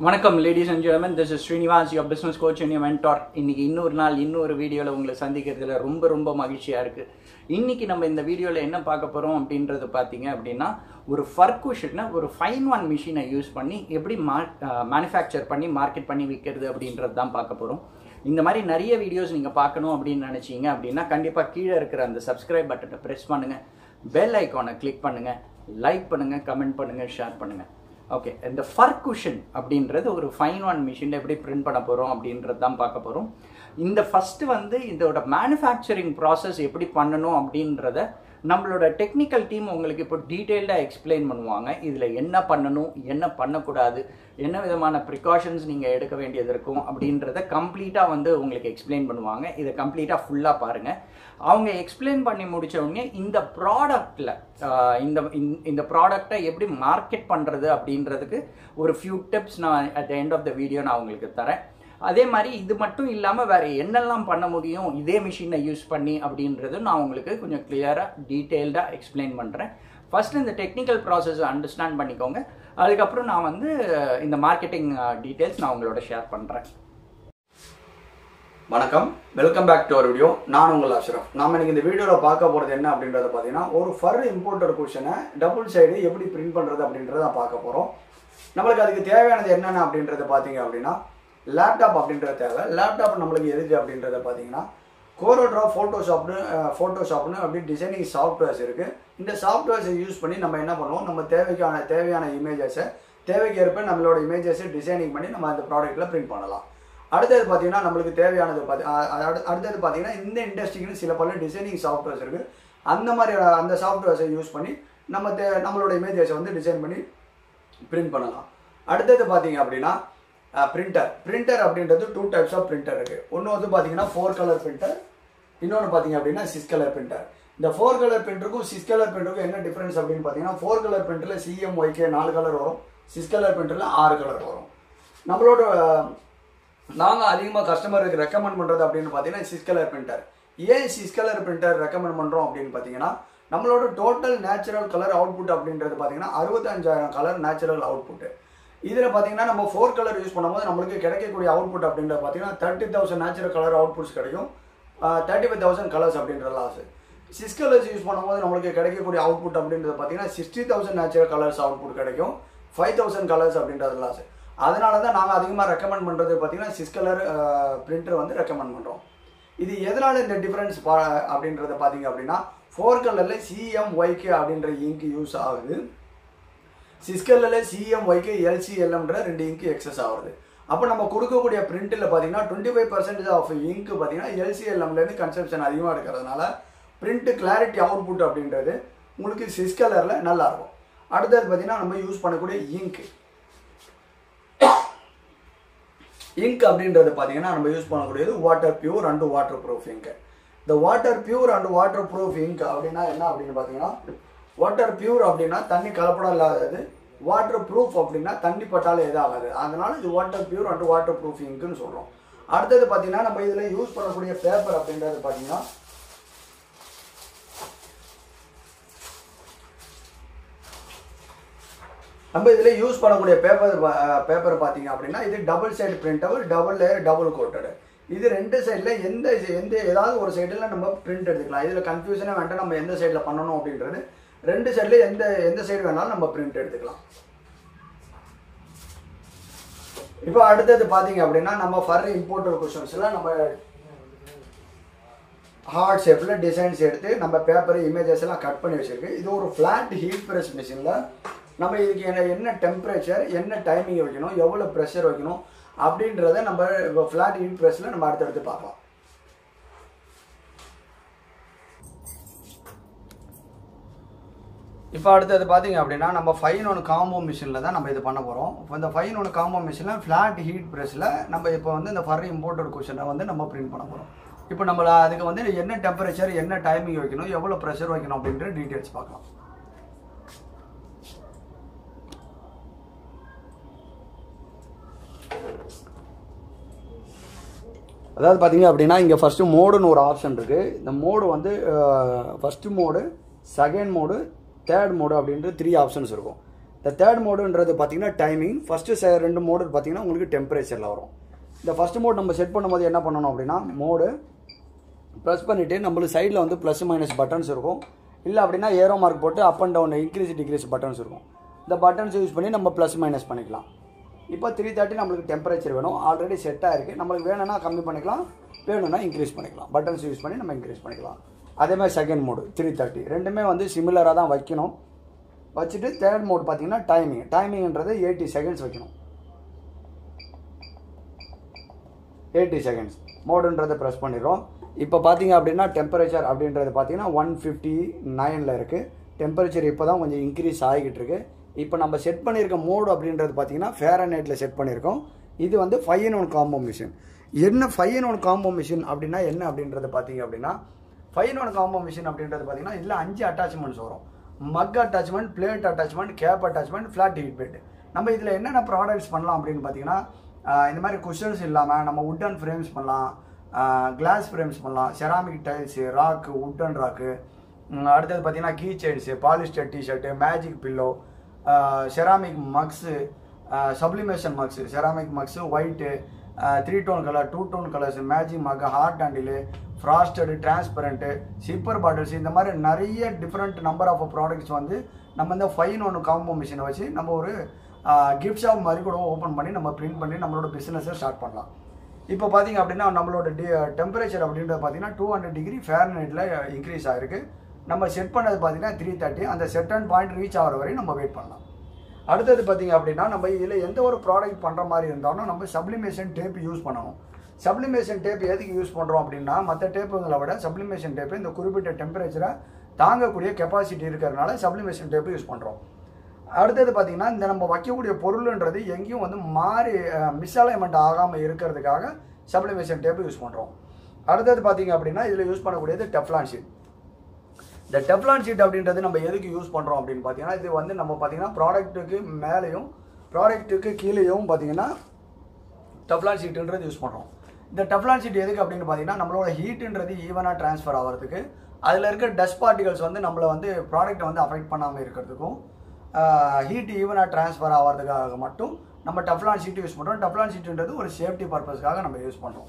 வணக்கம் ladies and gentlemen this is Srinivas your business coach and your mentor இன்னைக்கு இன்னொரு நாள் இன்னொரு வீடியோவில் உங்களை சந்திக்கிறதுல ரொம்ப ரொம்ப மகிழ்ச்சியாக இருக்குது இன்னைக்கு நம்ம இந்த வீடியோவில் என்ன பார்க்க போகிறோம் அப்படின்றது பார்த்தீங்க அப்படின்னா ஒரு ஃபர்குஷனை ஒரு ஃபைன் ஒன் மிஷினை யூஸ் பண்ணி எப்படி மார் மேனுஃபேக்சர் பண்ணி மார்க்கெட் பண்ணி விற்கிறது அப்படின்றது தான் பார்க்க போகிறோம் இந்த மாதிரி நிறைய வீடியோஸ் நீங்கள் பார்க்கணும் அப்படின்னு நினச்சிங்க அப்படின்னா கண்டிப்பாக கீழே இருக்கிற அந்த சப்ஸ்கிரைப் பட்டனை ப்ரெஸ் பண்ணுங்கள் பெல் ஐக்கானை கிளிக் பண்ணுங்கள் லைக் பண்ணுங்கள் கமெண்ட் பண்ணுங்கள் ஷேர் பண்ணுங்கள் ஓகே இந்த ஃபர் குஷன் அப்படின்றது ஒரு ஃபைன் ஒன் மிஷினில் எப்படி பிரிண்ட் பண்ண போகிறோம் அப்படின்றது தான் பார்க்க போகிறோம் இந்த ஃபஸ்ட்டு வந்து இதோட மேனுஃபேக்சரிங் ப்ராசஸ் எப்படி பண்ணணும் அப்படின்றத நம்மளோட டெக்னிக்கல் டீம் உங்களுக்கு இப்போ டீட்டெயில்டாக எக்ஸ்பிளைன் பண்ணுவாங்க இதில் என்ன பண்ணணும் என்ன பண்ணக்கூடாது என்ன விதமான ப்ரிகாஷன்ஸ் நீங்கள் எடுக்க வேண்டியது இருக்கும் அப்படின்றத கம்ப்ளீட்டாக வந்து உங்களுக்கு எக்ஸ்பிளைன் பண்ணுவாங்க இதை கம்ப்ளீட்டாக ஃபுல்லாக பாருங்கள் அவங்க எக்ஸ்பிளைன் பண்ணி முடிச்ச உடனே இந்த ப்ராடக்டில் இந்த இந்த- இந்த ப்ராடக்டை எப்படி மார்க்கெட் பண்ணுறது அப்படின்றதுக்கு ஒரு ஃபியூ டிப்ஸ் நான் at the end of the video நான் உங்களுக்கு தரேன் அதே மாதிரி இது மட்டும் இல்லாமல் வேறு என்னெல்லாம் பண்ண முடியும் இதே மிஷினை யூஸ் பண்ணி அப்படின்றது நான் உங்களுக்கு கொஞ்சம் கிளியராக டீட்டெயில்டாக எக்ஸ்பிளைன் பண்ணுறேன் ஃபர்ஸ்ட் இந்த டெக்னிக்கல் ப்ராசஸை அண்டர்ஸ்டாண்ட் பண்ணிக்கோங்க அதுக்கப்புறம் நான் வந்து இந்த மார்க்கெட்டிங் டீட்டெயில்ஸ் நான் உங்களோட ஷேர் பண்ணுறேன் வணக்கம் welcome back to our video நான் உங்கள் அஷ்ரஃப் நாம இன்னைக்கு இந்த வீடியோவில் பார்க்க போகிறது என்ன அப்படின்றத பார்த்தீங்கன்னா ஒரு ஃபர் இம்போர்ட்டட் கொஷனை டபுள் சைடு எப்படி பிரிண்ட் பண்ணுறது அப்படின்றத பார்க்க போகிறோம் நம்மளுக்கு அதுக்கு தேவையானது என்னென்ன அப்படின்றத பார்த்தீங்க அப்படின்னா லேப்டாப் அப்படின்றது தேவை லேப்டாப் நம்மளுக்கு எதுக்கு அப்படின்றத பார்த்தீங்கன்னா கோரோட்ரா ஃபோட்டோஷாப்னு ஃபோட்டோஷாப்னு அப்படி டிசைனிங் சாஃப்ட்வேர்ஸ் இருக்குது இந்த சாஃப்ட்வேர்ஸை யூஸ் பண்ணி நம்ம என்ன பண்ணுவோம் நம்ம தேவைக்கான தேவையான இமேஜஸை தேவைக்கு ஏற்ப நம்மளோட இமேஜஸை டிசைனிங் பண்ணி நம்ம அந்த ப்ராடக்ட்டில் பிரிண்ட் பண்ணலாம் அடுத்தது பார்த்தீங்கன்னா நம்மளுக்கு தேவையானது பார்த்தி அ- அ- அடுத்து- அடுத்தது பார்த்தீங்கன்னா இந்த இண்டஸ்ட்ரிக்குன்னு சில பல டிசைனிங் சாஃப்ட்வேர்ஸ் இருக்குது அந்த மாதிரி அஹ், அந்த சாஃப்ட்வேர்ஸை யூஸ் பண்ணி நம்ம தே நம்மளோட இமேஜஸை வந்து டிசைன் பண்ணி பிரிண்ட் பண்ணலாம் அடுத்தது பார்த்தீங்க அப்படின்னா பிரிண்டர் பிரிண்டர் அப்படின்றது டூ டைப்ஸ் ஆஃப் பிரிண்டர் இருக்குது ஒன்று வந்து பார்த்தீங்கன்னா ஃபோர் கலர் பிரிண்டர் இன்னொன்று பார்த்தீங்க அப்படின்னா சிஸ் கலர் பிரிண்டர் இந்த ஃபோர் கலர் பிரிண்டருக்கும் சிஸ் கலர் பிரிண்டருக்கும் என்ன டிஃப்ரென்ஸ் அப்படின்னு பார்த்தீங்கன்னா ஃபோர் கலர் பிரிண்டரில் சிஎம் ஒய்கே நாலு கலர் வரும் சிஸ் கலர் பிரிண்டரில் ஆறு கலர் வரும் நம்மளோட நாங்கள் அதிகமாக கஸ்டமருக்கு ரெக்கமெண்ட் பண்ணுறது அப்படின்னு பார்த்தீங்கன்னா சிஸ் கலர் பிரிண்டர் ஏன் சிஸ் கலர் பிரிண்டர் ரெக்கமெண்ட் பண்ணுறோம் அப்படின்னு பார்த்தீங்கன்னா நம்மளோட டோட்டல் நேச்சுரல் கலர் அவுட்புட் அப்படின்றது பார்த்தீங்கன்னா அறுபத்தஞ்சாயிரம் கலர் நேச்சுரல் அவுட்புட் இதில் பார்த்தீங்கன்னா நம்ம ஃபோர் கலர் யூஸ் பண்ணும்போது நம்மளுக்கு கிடைக்கக்கூடிய அவுட்புட் அப்படின்றது பார்த்தீங்கன்னா thirty thousand natural colour outputs கிடைக்கும் தேர்ட்டி ஃபைவ் தௌசண்ட் கலர்ஸ் அப்படின்ற லாஸ் சிஸ் கலர்ஸ் யூஸ் பண்ணும்போது நம்மளுக்கு கிடைக்கக்கூடிய அவுட்புட் அப்படின்றது பார்த்தீங்கன்னா sixty thousand natural colours output கிடைக்கும் ஃபைவ் தௌசண்ட் கலர்ஸ் அப்படின்றது லாஸ் அதனால தான் நாங்கள் அதிகமாக ரெக்கமெண்ட் பண்ணுறது பார்த்தீங்கன்னா சிஸ் கலர் பிரிண்டர் வந்து ரெக்கமெண்ட் பண்ணுறோம் இது எதனால இந்த டிஃபரன்ஸ் பா அப்படின்றத பார்த்தீங்க அப்படின்னா ஃபோர் கலரில் சிஎம் ஒய்கே அப்படின்ற இங்க் யூஸ் ஆகுது சிஸ்கல்லில் சிஎம் ஒய்கே எல்சிஎல்எம்ன்ற ரெண்டு இங்க் எக்ஸஸ் ஆகுது அப்போ நம்ம கொடுக்கக்கூடிய பிரிண்ட்டில் பார்த்தீங்கன்னா twenty five percentage of ink பார்த்தீங்கன்னா எல்சிஎல்எம்லேருந்து கன்சப்ஷன் அதிகமாக இருக்கிறதுனால பிரிண்ட் கிளாரிட்டி அவுட்புட் அப்படின்றது உங்களுக்கு சிஸ் கலரில் நல்லா இருக்கும் அடுத்தது பார்த்தீங்கன்னா நம்ம யூஸ் பண்ணக்கூடிய இங்க் இங்க் அப்படின்றது பார்த்தீங்கன்னா நம்ம யூஸ் பண்ணக்கூடியது water pure and waterproof ink இந்த water pure and waterproof ink அப்படின்னா என்ன அப்படின்னு பார்த்தீங்கன்னா வாட்டர் பியூர் அப்படின்னா தண்ணி கலப்படம் இல்லாதது வாட்டர் ப்ரூஃப் அப்படின்னா தண்ணி பட்டாலே எதாகாது அதனால இது water pure and waterproof இங்க்னு சொல்கிறோம் அடுத்தது பார்த்தீங்கன்னா நம்ம இதில் யூஸ் பண்ணக்கூடிய பேப்பர் அப்படின்றது பார்த்தீங்கன்னா நம்ம இதில் யூஸ் பண்ணக்கூடிய பேப்பர் பேப்பர் பார்த்தீங்க அப்படின்னா இது double side printable double layer double coated இது ரெண்டு சைடில் எந்த எந்த ஏதாவது ஒரு சைடில் நம்ம பிரிண்ட் எடுத்துக்கலாம் இதில் கன்ஃபியூஷனே வேண்டாம் நம்ம எந்த சைடில் பண்ணணும் அப்படின்றது ரெண்டு சைடில் எந்த எந்த சைடு வேணாலும் நம்ம பிரிண்ட் எடுத்துக்கலாம் இப்போ அடுத்தது பார்த்தீங்க அப்படின்னா நம்ம ஃபர் இம்போர்ட்டர் கொஷின்ஸில் நம்ம ஹார்ட் ஷேப்பில் டிசைன்ஸ் எடுத்து நம்ம பேப்பர் இமேஜஸ் எல்லாம் கட் பண்ணி வச்சிருக்கு இது ஒரு ஃப்ளாட் ஹீட் ப்ரெஸ் மிஷினில் நம்ம இதுக்கு என்ன என்ன டெம்பரேச்சர் என்ன டைமிங் வைக்கணும் எவ்வளோ ப்ரெஷர் வைக்கணும் அப்படின்றத நம்ம ஃப்ளாட் ஹீட் ப்ரெஸ்ஸில் நம்ம அடுத்தடுத்து பார்க்கலாம் இப்போ அடுத்தது பார்த்தீங்க அப்படின்னா நம்ம ஃபைன் ஒன் காம்போ மிஷினில் தான் நம்ம இது பண்ண போகிறோம் இப்போ இந்த ஃபைன் ஒன் காம்போ மிஷினில் ஃப்ளாட் ஹீட் ப்ரெஸ்ஸில் நம்ம இப்போ வந்து இந்த ஃபர் இம்போர்ட்டட் கொஷனை வந்து நம்ம பிரிண்ட் பண்ண போகிறோம் இப்போ நம்ம அதுக்கு வந்து என்ன டெம்பரேச்சர் என்ன டைமிங் வைக்கணும் எவ்வளோ ப்ரெஷர் வைக்கணும் அப்படின்ற டீட்டெயில்ஸ் பார்க்கலாம் அதாவது பார்த்தீங்க அப்படின்னா இங்கே ஃபஸ்ட்டு மோடுன்னு ஒரு ஆப்ஷன் இருக்குது இந்த மோடு வந்து first mode second mode third mode அப்படின்ட்டு த்ரீ ஆப்ஷன்ஸ் இருக்கும் இந்த தேர்ட் மோடுன்றது பார்த்தீங்கன்னா டைமிங் ஃபஸ்ட்டு ரெண்டு மோடு பார்த்தீங்கன்னா உங்களுக்கு டெம்பரேச்சரில் வரும் இந்த ஃபஸ்ட் மோட் நம்ம செட் பண்ணும்போது என்ன பண்ணணும் அப்படின்னா மோடு ப்ரெஸ் பண்ணிவிட்டு நம்மளுக்கு சைடில் வந்து ப்ளஸ் மைனஸ் பட்டன்ஸ் இருக்கும் இல்லை அப்படின்னா ஏரோ மார்க் போட்டு up and down increase decrease buttons இருக்கும் இந்த பட்டன்ஸ் யூஸ் பண்ணி நம்ம ப்ளஸ் மைனஸ் பண்ணிக்கலாம் இப்போ த்ரீ தேர்ட்டி நம்மளுக்கு டெம்பரேச்சர் வேணும் ஆல்ரெடி செட் ஆயிருக்கு நம்மளுக்கு வேணும்னா கம்மி பண்ணிக்கலாம் வேணும்னா இன்க்ரீஸ் பண்ணிக்கலாம் பட்டன்ஸ் யூஸ் பண்ணி நம்ம இன்க்ரீஸ் பண்ணிக்கலாம் அதே மாதிரி செகண்ட் மோடு த்ரீ தேர்ட்டி ரெண்டுமே வந்து சிமிலராக தான் வைக்கணும் வச்சுட்டு தேர்ட் மோட் பார்த்தீங்கன்னா டைமிங் டைமிங்ன்றது எயிட்டி செகண்ட்ஸ் வைக்கணும் எயிட்டி செகண்ட்ஸ் மோடுன்றதை ப்ரெஸ் பண்ணிடுறோம் இப்போ பார்த்தீங்க அப்படின்னா டெம்பரேச்சர் அப்படின்றது பார்த்தீங்கன்னா ஒன் ஃபிஃப்டி நைனில் இருக்குது டெம்பரேச்சர் இப்போ தான் கொஞ்சம் இன்க்ரீஸ் ஆகிக்கிட்டு இருக்கு இப்போ நம்ம செட் பண்ணியிருக்க மோடு அப்படின்றது பார்த்தீங்கன்னா ஃபேரனைட்டில் செட் பண்ணியிருக்கோம் இது வந்து five in one combo machine என்ன five in one combo machine அப்படின்னா என்ன அப்படின்றது பார்த்தீங்க அப்படின்னா five in one combo machine அப்படின்றது பார்த்தீங்கன்னா இதில் அஞ்சு அட்டாச்மெண்ட்ஸ் வரும் mug attachment plate attachment cap attachment flat heat bed நம்ம இதில் என்னென்ன ப்ராடக்ட்ஸ் பண்ணலாம் அப்படின்னு பார்த்தீங்கன்னா ஆஹ் இந்த மாதிரி குஷன்ஸ் இல்லாமல் நம்ம உட்டன் ஃப்ரேம்ஸ் பண்ணலாம் கிளாஸ் ஃப்ரேம்ஸ் பண்ணலாம் ceramic tiles rack wooden rack அடுத்தது பார்த்தீங்கன்னா key chains polyester T-shirt magic pillow ceramic mugs sublimation mugs ceramic mugs white three tone colour two tone colours magic mug heart handle frosted transparent sipper bottles இந்த மாதிரி நிறைய different number of products வந்து நம்ம இந்த fine ஒன்று combo மிஷினை வச்சு நம்ம ஒரு கிஃப்ட் ஷாப் மாதிரி கூட ஓப்பன் பண்ணி நம்ம பிரிண்ட் பண்ணி நம்மளோட பிஸ்னஸை ஸ்டார்ட் பண்ணலாம் இப்போ பார்த்தீங்க அப்படின்னா நம்மளோட டி டெம்பரேச்சர் அப்படின்றது பார்த்தீங்கன்னா டூ ஹண்ட்ரட் டிகிரி ஃபேரனைட்டில் இன்க்ரீஸ் ஆகிருக்கு நம்ம செட் பண்ணது பார்த்தீங்கன்னா த்ரீ தேர்ட்டி அந்த செட் அண்ட் பாயிண்ட் ரீச் ஆகிற வரையும் நம்ம வெயிட் பண்ணலாம் அடுத்தது பார்த்தீங்க அப்படின்னா நம்ம இதில் எந்த ஒரு ப்ராடக்ட் பண்ணுற மாதிரி இருந்தாலும் நம்ம சப்ளிமேஷன் டேப் யூஸ் பண்ணணும் சப்ளிமேஷன் டேப் எதுக்கு யூஸ் பண்ணுறோம் அப்படின்னா மற்ற டேப்புங்களை விட சப்ளிமேஷன் டேப்பு இந்த குறிப்பிட்ட டெம்பரேச்சரை தாங்கக்கூடிய கெப்பாசிட்டி இருக்கிறதுனால சப்ளிமேஷன் டேப்பு யூஸ் பண்ணுறோம் அடுத்தது பார்த்தீங்கன்னா இந்த நம்ம வைக்கக்கூடிய பொருள்ன்றது எங்கேயும் வந்து மாறி மிஸ்அலைன்மெண்ட் ஆகாமல் இருக்கிறதுக்காக சப்ளிமேஷன் டேப்பு யூஸ் பண்ணுறோம் அடுத்தது பார்த்தீங்க அப்படின்னா இதில் யூஸ் பண்ணக்கூடியது டெஃப்லான் ஷீட் இந்த டெஃப்லான் ஷீட் அப்படின்றது நம்ம எதுக்கு யூஸ் பண்ணுறோம் அப்படின்னு பார்த்தீங்கன்னா இது வந்து நம்ம பார்த்தீங்கன்னா ப்ராடக்ட்டுக்கு மேலேயும் ப்ராடக்ட்டுக்கு கீழேயும் பார்த்தீங்கன்னா டெஃப்லான் ஷீட்டுன்றது யூஸ் பண்ணுறோம் இந்த டெஃப்லான் ஷீட் எதுக்கு அப்படின்னு பார்த்தீங்கன்னா நம்மளோட ஹீட்டுன்றது ஈவனாக ட்ரான்ஸ்ஃபர் ஆகிறதுக்கு அதில் இருக்க டஸ்ட் பார்ட்டிகல்ஸ் வந்து நம்மளை வந்து ப்ராடக்ட்டை வந்து அஃபெக்ட் பண்ணாமல் இருக்கிறதுக்கும் ஹீட் ஈவனாக ட்ரான்ஸ்ஃபர் ஆகிறதுக்காக மட்டும் நம்ம டெஃப்லான் ஷீட் யூஸ் பண்ணுறோம் டெஃப்லான் ஷீட்டுன்றது ஒரு சேஃப்டி பர்பஸ்க்காக நம்ம யூஸ் பண்ணுறோம்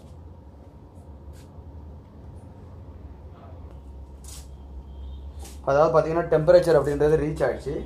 அதாவது பார்த்தீங்கன்னா டெம்பரேச்சர் அப்படின்றது ரீச் ஆயிடுச்சு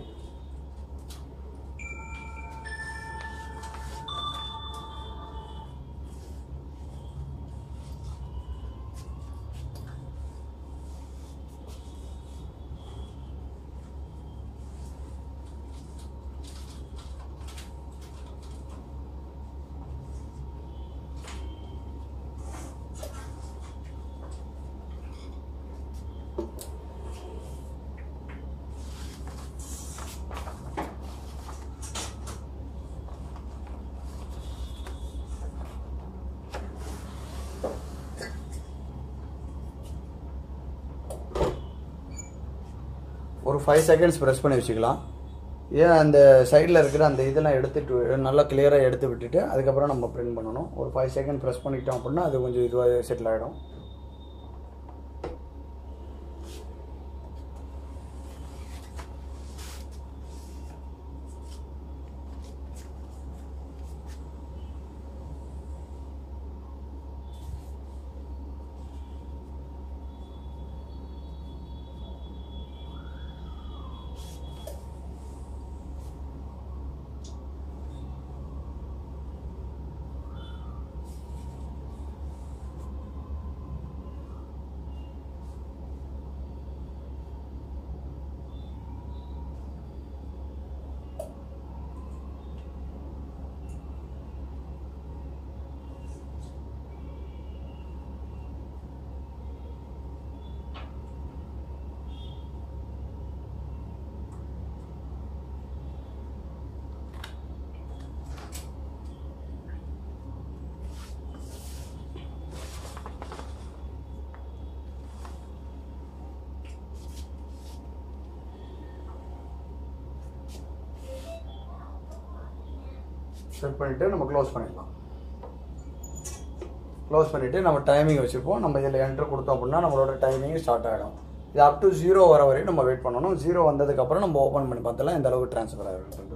ஒரு ஃபைவ் செகண்ட்ஸ் ப்ரெஸ் பண்ணி வச்சுக்கலாம் ஏன் அந்த சைடில் இருக்கிற அந்த இதெல்லாம் எடுத்துட்டு நல்லா கிளியராக எடுத்து விட்டுட்டு அதுக்கப்புறம் நம்ம பிரிண்ட் பண்ணணும் ஒரு ஃபைவ் செகண்ட் ப்ரெஸ் பண்ணிட்டோம் அப்படின்னா அது கொஞ்சம் இதுவாக செட்டில் ஆகிடும் செட் பண்ணிவிட்டு நம்ம க்ளோஸ் பண்ணிடலாம் க்ளோஸ் பண்ணிவிட்டு நம்ம டைமிங் வச்சுருப்போம் நம்ம இதில் என்ட்ரு கொடுத்தோம் அப்படின்னா நம்மளோட டைமிங் ஸ்டார்ட் ஆகிடும் இது அப் டு ஜீரோ வர வரையும் நம்ம வெயிட் பண்ணணும் ஜீரோ வந்ததுக்கப்புறம் நம்ம ஓப்பன் பண்ணி பார்த்தலாம் எந்த அளவுக்கு ட்ரான்ஸ்ஃபர் ஆகிருக்குன்றது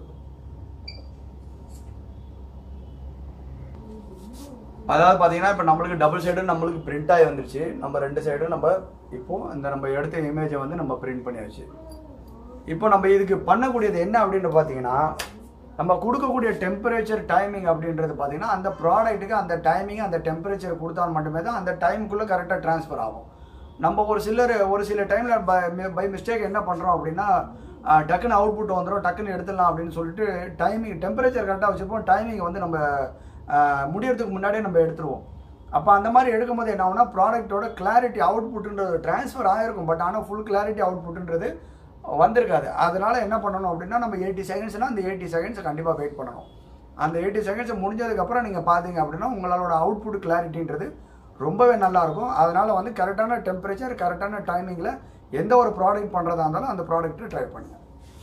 அதாவது பார்த்தீங்கன்னா இப்போ நம்மளுக்கு டபுள் சைடு நம்மளுக்கு பிரிண்ட் ஆகி வந்துருச்சு நம்ம ரெண்டு சைடும் நம்ம இப்போ இந்த நம்ம எடுத்த இமேஜை வந்து நம்ம பிரிண்ட் பண்ணியாச்சு இப்போ நம்ம இதுக்கு பண்ணக்கூடியது என்ன அப்படின்னு பார்த்தீங்கன்னா நம்ம கொடுக்கக்கூடிய டெம்பரேச்சர் டைமிங் அப்படின்றது பார்த்தீங்கன்னா அந்த ப்ராடக்ட்டுக்கு அந்த டைமிங் அந்த டெம்பரேச்சர் கொடுத்தால் மட்டுமே தான் அந்த டைமுக்குள்ளே கரெக்டாக ட்ரான்ஸ்ஃபர் ஆகும் நம்ம ஒரு சிலர் ஒரு சில டைமில் பை பை மிஸ்டேக் என்ன பண்ணுறோம் அப்படின்னா அஹ், டக்குன்னு அவுட்புட் வந்துடும் டக்குன்னு எடுத்துடலாம் அப்படின்னு சொல்லிட்டு டைமிங் டெம்பரேச்சர் கரெக்டாக வச்சுப்போம் டைமிங் வந்து நம்ம அஹ், முடியறதுக்கு முன்னாடியே நம்ம எடுத்துருவோம் அப்போ அந்த மாதிரி எடுக்கும்போது என்ன ஆகும்னா ப்ராடக்ட்டோட கிளாரிட்டி அவுட்புட்ன்றது ட்ரான்ஸ்ஃபர் ஆகிருக்கும் பட் ஆனால் ஃபுல் கிளாரிட்டி அவுட்புட்ன்றது வந்திருக்காது அதனால என்ன பண்ணணும் அப்படின்னா நம்ம எயிட்டி செகண்ட்ஸ்னால் அந்த எயிட்டி செகண்ட்ஸ் கண்டிப்பாக வெயிட் பண்ணணும் அந்த எயிட்டி செகண்ட்ஸ் முடிஞ்சதுக்கப்புறம் நீங்கள் பார்த்தீங்க அப்படின்னா உங்களோட அவுட்புட் கிளாரிட்டின்றது ரொம்பவே நல்லா இருக்கும் அதனால வந்து கரெக்டான டெம்பரேச்சர் கரெக்டான டைமிங்கில் எந்த ஒரு ப்ராடக்ட் பண்ணுறதா இருந்தாலும் அந்த ப்ராடக்ட்டை ட்ரை பண்ணுங்க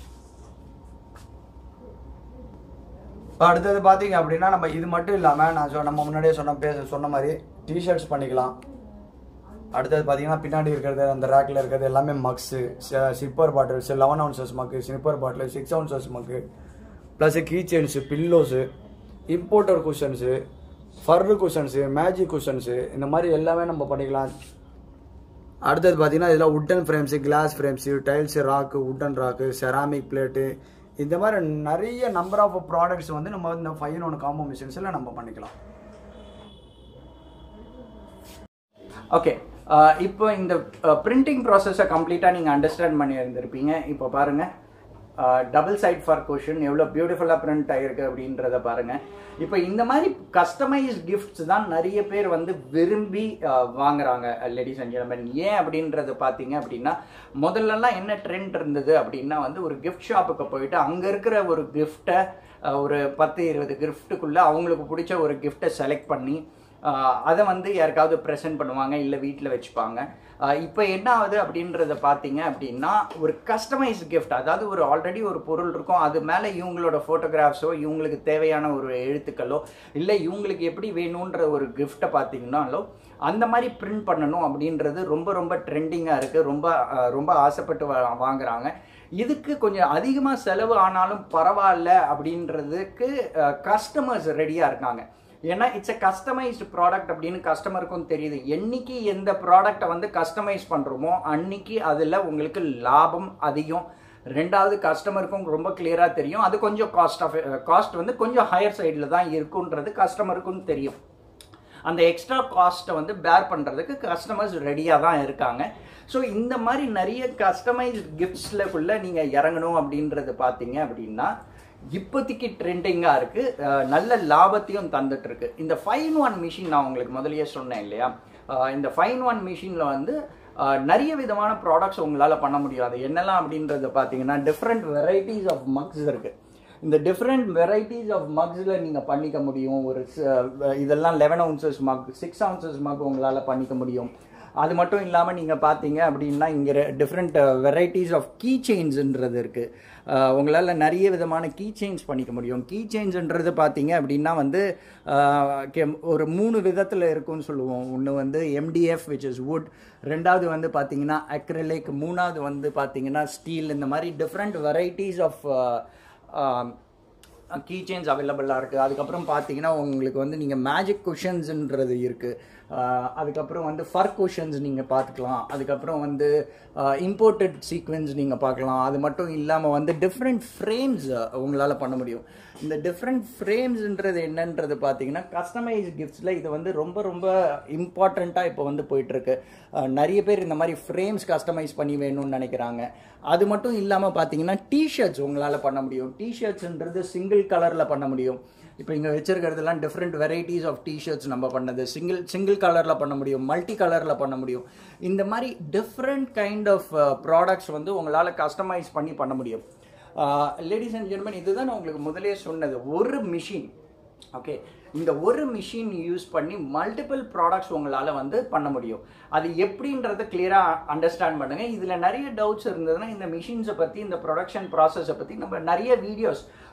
இப்போ அடுத்தது பார்த்தீங்க அப்படின்னா நம்ம இது மட்டும் இல்லாமல் நான் சொ நம்ம முன்னாடியே சொன்ன பேச சொன்ன மாதிரி டிஷர்ட்ஸ் பண்ணிக்கலாம் அடுத்தது பார்த்தீங்கன்னா பின்னாடி இருக்கிறது அந்த ரேக்கில் இருக்கிறது எல்லாமே mugs sipper bottles eleven ounces mug sipper bottle six ounces mug plus key chains pillows importer cushions fur cushions magic cushions இந்த மாதிரி எல்லாமே நம்ம பண்ணிக்கலாம் அடுத்தது பார்த்தீங்கன்னா இதில் wooden frames glass frames tiles rack wooden rack ceramic plate இந்த மாதிரி நிறைய நம்பர் ஆஃப் ப்ராடக்ட்ஸ் வந்து நம்ம இந்த ஃபைவ் ஒன் காம்போ மிஷின்ஸில் நம்ம பண்ணிக்கலாம் ஓகே இப்போ இந்த பிரிண்டிங் ப்ராசஸை கம்ப்ளீட்டாக நீங்கள் அண்டர்ஸ்டாண்ட் பண்ணி இருந்திருப்பீங்க இப்போ பாருங்கள் டபுள் சைட் ஃபார் கொஷின் எவ்வளோ பியூட்டிஃபுல்லாக பிரிண்ட் ஆகிருக்கு அப்படின்றத பாருங்கள் இப்போ இந்த மாதிரி கஸ்டமைஸ் கிஃப்ட்ஸ் தான் நிறைய பேர் வந்து விரும்பி அஹ், வாங்குறாங்க லேடிஸ் அண்ட் ஜென்மன் ஏன் அப்படின்றத பார்த்தீங்க அப்படின்னா முதல்லலாம் என்ன ட்ரெண்ட் இருந்தது அப்படின்னா வந்து ஒரு கிஃப்ட் ஷாப்புக்கு போயிட்டு அங்கே இருக்கிற ஒரு கிஃப்ட்டை ஒரு பத்து இருபது கிஃப்ட்டுக்குள்ளே அவங்களுக்கு பிடிச்ச ஒரு கிஃப்ட்டை செலக்ட் பண்ணி ஆஹ் அதை வந்து யாருக்காவது ப்ரெசென்ட் பண்ணுவாங்க இல்லை வீட்டில் வச்சுப்பாங்க இப்போ என்ன ஆகுது அப்படின்றத பார்த்தீங்க அப்படின்னா ஒரு கஸ்டமைஸ் கிஃப்ட் அதாவது ஒரு ஆல்ரெடி ஒரு பொருள் இருக்கும் அது மேலே இவங்களோட ஃபோட்டோகிராஃப்ஸோ இவங்களுக்கு தேவையான ஒரு எழுத்துக்களோ இல்லை இவங்களுக்கு எப்படி வேணுன்ற ஒரு கிஃப்ட்டை பார்த்தீங்கன்னாலோ அந்த மாதிரி பிரிண்ட் பண்ணணும் அப்படின்றது ரொம்ப ரொம்ப ட்ரெண்டிங்காக இருக்குது ரொம்ப ஆஹ் ரொம்ப ஆசைப்பட்டு வா- வாங்குறாங்க இதுக்கு கொஞ்சம் அதிகமாக செலவு ஆனாலும் பரவாயில்ல அப்படின்றதுக்கு கஸ்டமர்ஸ் ரெடியாக இருக்காங்க ஏன்னா இட்ஸ் எ கஸ்டமைஸ்டு ப்ராடக்ட் அப்படின்னு கஸ்டமருக்கும் தெரியுது என்னைக்கு எந்த ப்ராடக்டை வந்து கஸ்டமைஸ் பண்ணுறோமோ அன்னைக்கு அதில் உங்களுக்கு லாபம் அதிகம் ரெண்டாவது கஸ்டமருக்கும் ரொம்ப கிளியராக தெரியும் அது கொஞ்சம் காஸ்ட் ஆஃப் காஸ்ட் வந்து கொஞ்சம் ஹையர் சைடில் தான் இருக்குன்றது கஸ்டமருக்கும் தெரியும் அந்த எக்ஸ்ட்ரா காஸ்ட்டை வந்து பேர் பண்ணுறதுக்கு கஸ்டமர்ஸ் ரெடியாக தான் இருக்காங்க ஸோ இந்த மாதிரி நிறைய கஸ்டமைஸ்ட் கிஃப்ட்ஸ்லக்குள்ளே நீங்கள் இறங்கணும் அப்படின்றது பார்த்தீங்க அப்படின்னா இப்போதைக்கு ட்ரெண்டிங்காக இருக்குது நல்ல லாபத்தையும் தந்துட்டு இருக்கு இந்த ஃபைன் ஒன் மிஷின் நான் உங்களுக்கு முதல்லயே சொன்னேன் இல்லையா அஹ் இந்த ஃபைன் ஒன் மிஷினில் வந்து அஹ் நிறைய விதமான ப்ராடக்ட்ஸ் உங்களால் பண்ண முடியும் அது என்னெல்லாம் அப்படின்றத பார்த்தீங்கன்னா டிஃப்ரெண்ட் வெரைட்டிஸ் ஆஃப் மக்ஸ் இருக்குது இந்த டிஃப்ரெண்ட் வெரைட்டிஸ் ஆஃப் மக்ஸில் நீங்கள் பண்ணிக்க முடியும் ஒரு ச- இதெல்லாம் eleven ounces mug six ounces mug உங்களால் பண்ணிக்க முடியும் அது மட்டும் இல்லாமல் நீங்கள் பார்த்தீங்க அப்படின்னா இங்கே டிஃப்ரெண்ட் வெரைட்டிஸ் ஆஃப் கீ செயின்ஸ்ன்றது இருக்குது உங்களால் நிறைய விதமான கீ செயின்ஸ் பண்ணிக்க முடியும் கீ செயின்ஸ்ன்றது பார்த்தீங்க அப்படின்னா வந்து அஹ், கெ- ஒரு மூணு விதத்தில் இருக்கும்னு சொல்லுவோம் ஒன்று வந்து எம்டிஎஃப் விச் இஸ் wood ரெண்டாவது வந்து பார்த்தீங்கன்னா அக்ரலிக் மூணாவது வந்து பார்த்தீங்கன்னா ஸ்டீல் இந்த மாதிரி different varieties of key chains அவைலபிளாக இருக்குது அதுக்கப்புறம் பார்த்தீங்கன்னா உங்களுக்கு வந்து நீங்கள் மேஜிக் குஷன்ஸ்ன்றது இருக்குது அதுக்கப்புறம் வந்து ஃபர் குஷன்ஸ் நீங்கள் பார்த்துக்கலாம் அதுக்கப்புறம் வந்து இம்போர்ட்டட் சீக்வென்ஸ் நீங்கள் பார்க்கலாம் அது மட்டும் இல்லாமல் வந்து டிஃப்ரெண்ட் ஃப்ரேம்ஸ் உங்களால் பண்ண முடியும் இந்த டிஃப்ரெண்ட் ஃப்ரேம்ஸ்ன்றது என்னன்றது பார்த்தீங்கன்னா கஸ்டமைஸ் கிஃப்ட்ஸில் இது வந்து ரொம்ப ரொம்ப இம்பார்ட்டண்ட்டாக இப்போ வந்து போயிட்டுருக்கு நிறைய பேர் இந்த மாதிரி ஃப்ரேம்ஸ் கஸ்டமைஸ் பண்ணி வேணும்னு நினைக்கிறாங்க அது மட்டும் இல்லாமல் பார்த்தீங்கன்னா டிஷர்ட்ஸ் உங்களால் பண்ண முடியும் டிஷர்ட்ஸ்ன்றது சிங்கிள் கலரில் பண்ண முடியும் இப்போ இங்கே வச்சிருக்கிறதுலாம் டிஃப்ரெண்ட் வெரைட்டிஸ் ஆஃப் டிஷர்ட்ஸ் நம்ம பண்ணது சிங்கிள் சிங்கிள் கலரில் பண்ண முடியும் மல்டி கலரில் பண்ண முடியும் இந்த மாதிரி டிஃப்ரெண்ட் கைண்ட் ஆஃப் ப்ராடக்ட்ஸ் வந்து உங்களால் கஸ்டமைஸ் பண்ணி பண்ண முடியும் லேடிஸ் அண்ட் ஜென்மன் இதுதான் நான் உங்களுக்கு முதலே சொன்னது ஒரு மிஷின் ஓகே இந்த ஒரு மிஷின் யூஸ் பண்ணி மல்டிபிள் ப்ராடக்ட்ஸ் உங்களால் வந்து பண்ண முடியும் அது எப்படின்றத கிளியராக அண்டர்ஸ்டாண்ட் பண்ணுங்கள் இதில் நிறைய டவுட்ஸ் இருந்ததுன்னா இந்த மிஷின்ஸை பற்றி இந்த ப்ரொடக்ஷன் ப்ராசஸை பற்றி நம்ம நிறைய வீடியோஸ்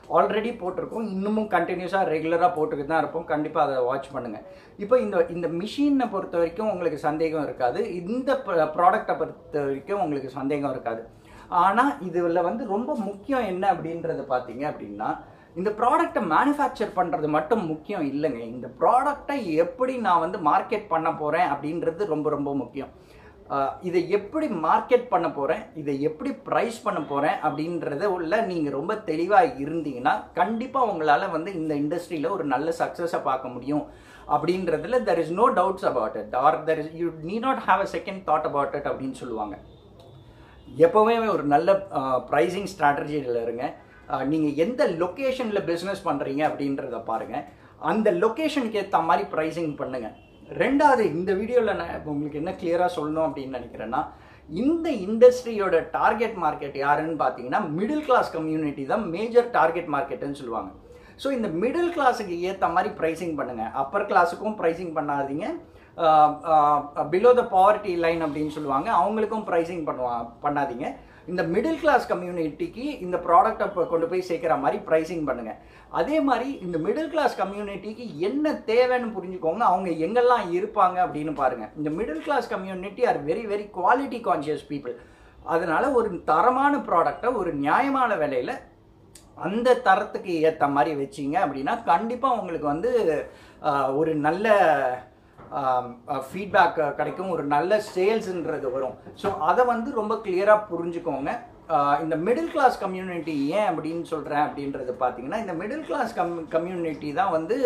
ஆல்ரெடி போட்டிருக்கோம் இன்னமும் கண்டினியூஸாக ரெகுலராக போட்டுக்கிட்டு தான் இருப்போம் கண்டிப்பாக அதை வாட்ச் பண்ணுங்கள் இப்போ இந்த இந்த மிஷினை பொறுத்த வரைக்கும் உங்களுக்கு சந்தேகம் இருக்காது இந்த ப்ராடக்டை பொறுத்த வரைக்கும் உங்களுக்கு சந்தேகம் இருக்காது ஆனால் இதில் வந்து ரொம்ப முக்கியம் என்ன அப்படின்றது பார்த்தீங்க அப்படின்னா இந்த ப்ராடக்டை மேனுஃபேக்சர் பண்ணுறது மட்டும் முக்கியம் இல்லைங்க இந்த ப்ராடக்டை எப்படி நான் வந்து மார்க்கெட் பண்ண போகிறேன் அப்படின்றது ரொம்ப ரொம்ப முக்கியம் ஆஹ் இதை எப்படி மார்க்கெட் பண்ண போகிறேன் இதை எப்படி ப்ரைஸ் பண்ண போகிறேன் அப்படின்றத உள்ள நீங்கள் ரொம்ப தெளிவாக இருந்தீங்கன்னா கண்டிப்பாக உங்களால் வந்து இந்த இண்டஸ்ட்ரியில் ஒரு நல்ல சக்ஸஸை பார்க்க முடியும் அப்படின்றதுல there is no doubts about it or there is you need not have a second thought about it அப்படின்னு சொல்லுவாங்க எப்போவுமே ஒரு நல்ல ப்ரைஸிங் ஸ்ட்ராட்டஜியில் இருங்க நீங்கள் எந்த லொக்கேஷனில் பிஸ்னஸ் பண்ணுறீங்க அப்படின்றத பாருங்கள் அந்த லொக்கேஷனுக்கு ஏற்ற மாதிரி ப்ரைஸிங் பண்ணுங்கள் ரெண்டாவது இந்த வீடியோவில் நான் இப்போ உங்களுக்கு என்ன கிளியராக சொல்லணும் அப்படின்னு நினைக்கிறேன்னா இந்த இண்டஸ்ட்ரியோட டார்கெட் மார்க்கெட் யாருன்னு பார்த்தீங்கன்னா மிடில் கிளாஸ் கம்யூனிட்டி தான் மேஜர் டார்கெட் மார்க்கெட்டுன்னு சொல்லுவாங்க ஸோ இந்த மிடில் கிளாஸுக்கு ஏற்ற மாதிரி ப்ரைஸிங் பண்ணுங்கள் அப்பர் கிளாஸுக்கும் ப்ரைஸிங் பண்ணாதீங்க பிலோ த பாவர்ட்டி லைன் அப்படின்னு சொல்லுவாங்க அவங்களுக்கும் ப்ரைஸிங் பண்ணுவா பண்ணாதீங்க இந்த மிடில் கிளாஸ் கம்யூனிட்டிக்கு இந்த ப்ராடக்டை கொண்டு போய் சேர்க்குற மாதிரி ப்ரைஸிங் பண்ணுங்க அதே மாதிரி இந்த மிடில் கிளாஸ் கம்யூனிட்டிக்கு என்ன தேவைன்னு புரிஞ்சுக்கோங்க அவங்க எங்கெல்லாம் இருப்பாங்க அப்படின்னு பாருங்க இந்த middle class community are very very quality conscious people அதனால ஒரு தரமான ப்ராடக்டை ஒரு நியாயமான விலையில அந்த தரத்துக்கு ஏற்ற மாதிரி வச்சிங்க அப்படின்னா கண்டிப்பாக உங்களுக்கு வந்து ஆஹ், ஒரு நல்ல ஃபீட்பேக் கிடைக்கும் ஒரு நல்ல சேல்ஸ்ன்றது வரும் ஸோ அதை வந்து ரொம்ப கிளியராக புரிஞ்சுக்கோங்க ஆஹ், இந்த மிடில் கிளாஸ் கம்யூனிட்டி ஏன் அப்படின்னு சொல்கிறேன் அப்படின்றது பார்த்தீங்கன்னா இந்த மிடில் கிளாஸ் கம் கம்யூனிட்டி தான் வந்து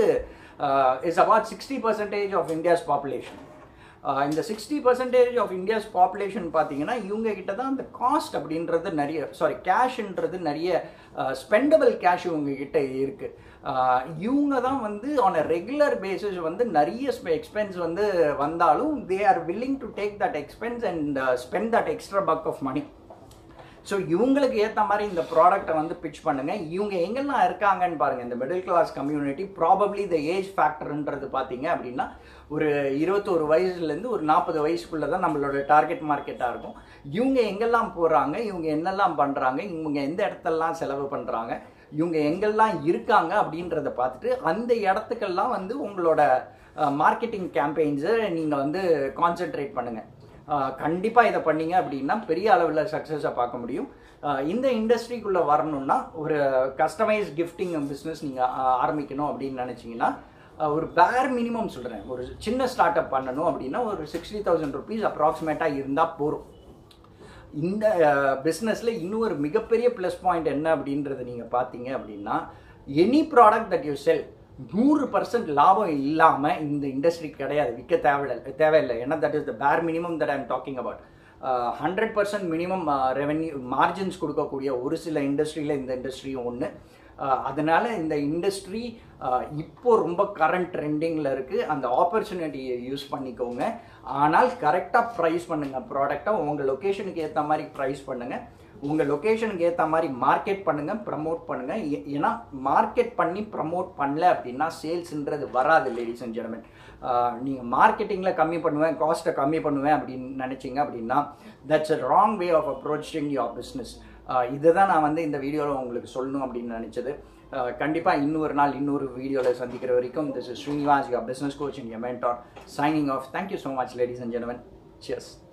is about sixty percentage of India's population ah இந்த sixty percentage of India's population பார்த்தீங்கன்னா இவங்க கிட்ட தான் அந்த காஸ்ட் அப்படின்றது நிறைய சாரி கேஷ்ன்றது நிறைய ஸ்பெண்டபிள் கேஷ் இவங்க கிட்ட இருக்கு ஆஹ் இவங்க தான் வந்து ஆன் அ ரெகுலர் பேசிஸ் வந்து நிறைய எக்ஸ்பென்ஸ் வந்து வந்தாலும் they are willing to take that expense and spend that extra buck of money so இவங்களுக்கு ஏற்ற மாதிரி இந்த ப்ராடக்ட்டை வந்து பிச் பண்ணுங்க இவங்க எங்கெல்லாம் இருக்காங்கன்னு பாருங்க இந்த மிடில் கிளாஸ் கம்யூனிட்டி ப்ராபப்ளி இந்த ஏஜ் ஃபேக்டர்ன்றது பார்த்தீங்க அப்படின்னா ஒரு இருபத்தோரு வயசுலேருந்து ஒரு நாற்பது வயசுக்குள்ளே தான் நம்மளோட டார்கெட் மார்க்கெட்டாக இருக்கும் இவங்க எங்கெல்லாம் போகிறாங்க இவங்க என்னெல்லாம் பண்ணுறாங்க இவங்க எந்த இடத்தெல்லாம் செலவு பண்ணுறாங்க இவங்க எங்கெல்லாம் இருக்காங்க அப்படின்றத பார்த்துட்டு அந்த இடத்துக்கெல்லாம் வந்து உங்களோட மார்க்கெட்டிங் கேம்பெயின்ஸை நீங்கள் வந்து கான்சென்ட்ரேட் பண்ணுங்கள் கண்டிப்பாக இதை பண்ணீங்க அப்படின்னா பெரிய அளவில் சக்ஸஸை பார்க்க முடியும் ஆஹ் இந்த இண்டஸ்ட்ரிக்குள்ளே வரணும்னா ஒரு கஸ்டமைஸ் கிஃப்டிங் பிஸ்னஸ் நீங்கள் ஆரம்பிக்கணும் அப்படின்னு நினச்சிங்கன்னா ஆஹ் ஒரு பேர் மினிமம் சொல்கிறேன் ஒரு சின்ன ஸ்டார்ட் அப் பண்ணணும் அப்படின்னா ஒரு சிக்ஸ்டி தௌசண்ட் ருபீஸ் அப்ராக்சிமேட்டாக இருந்தால் போதும் இந்த பிஸ்னஸில் இன்னும் ஒரு மிகப்பெரிய ப்ளஸ் பாயிண்ட் என்ன அப்படின்றத நீங்கள் பார்த்தீங்க அப்படின்னா any product that you sell நூறு பர்சன்ட் லாபம் இல்லாமல் இந்த இண்டஸ்ட்ரி கிடையாது விற்க தேவையில்லை தேவையில்லை ஏன்னா that is the bare minimum that I'm talking about hundred percent minimum revenue margins கொடுக்கக்கூடிய ஒரு சில இண்டஸ்ட்ரியில் இந்த இண்டஸ்ட்ரியும் ஒன்று அதனால இந்த இண்டஸ்ட்ரி இப்போ ரொம்ப கரண்ட் ட்ரெண்டிங்கில் இருக்குது அந்த ஆப்பர்ச்சுனிட்டியை யூஸ் பண்ணிக்கோங்க ஆனால் கரெக்டாக ப்ரைஸ் பண்ணுங்கள் ப்ராடக்டை உங்கள் லொக்கேஷனுக்கு ஏற்ற மாதிரி ப்ரைஸ் பண்ணுங்கள் உங்கள் லொக்கேஷனுக்கு ஏற்ற மாதிரி மார்க்கெட் பண்ணுங்கள் ப்ரமோட் பண்ணுங்கள் ஏ- ஏன்னா மார்க்கெட் பண்ணி ப்ரமோட் பண்ணல அப்படின்னா சேல்ஸ்ன்றது வராது லேடிஸ் அண்ட் ஜென்மன் நீங்கள் மார்க்கெட்டிங்கில் கம்மி பண்ணுவேன் காஸ்ட்டை கம்மி பண்ணுவேன் அப்படின்னு நினச்சிங்க அப்படின்னா that's a wrong way of approaching your business இதுதான் நான் வந்து இந்த வீடியோவில் உங்களுக்கு சொல்லணும் அப்படின்னு நினச்சது கண்டிப்பாக இன்னொரு நாள் இன்னொரு வீடியோவில் சந்திக்கிற வரைக்கும் this is Srinivas your business coach and your mentor signing off thank you so much ladies and ஜென்மன் சியர்ஸ்